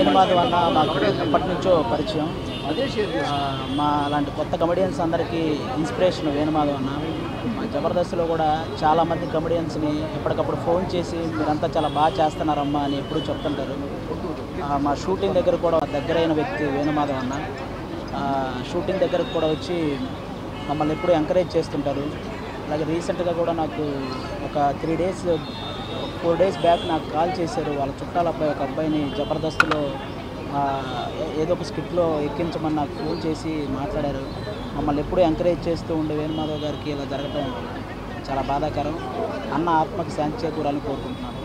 వేణుమాధవ్ అన్న మాకు ఎప్పటి నుంచో పరిచయం ఆ, మా అలాంటి కొత్త కమెడియన్స్ అందరికీ ఇన్స్పిరేషన్ వేణుమాధవ్ అన్న మా జబర్దస్త్లో కూడా చాలామంది కమెడియన్స్ని ఎప్పటికప్పుడు ఫోన్ చేసి మీరంతా చాలా బాగా చేస్తున్నారమ్మా అని ఎప్పుడూ చెప్తుంటారు ఆ, మా షూటింగ్ దగ్గర కూడా దగ్గరైన వ్యక్తి వేణుమాధవ్ అన్న ఆ, షూటింగ్ దగ్గరకు కూడా వచ్చి మమ్మల్ని ఎప్పుడూ ఎంకరేజ్ చేస్తుంటారు అలాగే రీసెంట్గా కూడా నాకు ఒక three days four days back నాకు కాల్ చేశారు వాళ్ళ చుట్టాల అబ్బాయి ఒక అబ్బాయిని జబర్దస్త్లో ఆ, ఏ- ఏదో ఒక స్కిట్లో ఎక్కించమని నాకు ఫోన్ చేసి మాట్లాడారు మమ్మల్ని ఎప్పుడూ ఎంకరేజ్ చేస్తూ ఉండే వేణుమాధవ్ గారికి ఇలా జరగటం చాలా బాధాకరం అన్న ఆత్మకి శాంతి చేకూరాలని కోరుకుంటున్నాను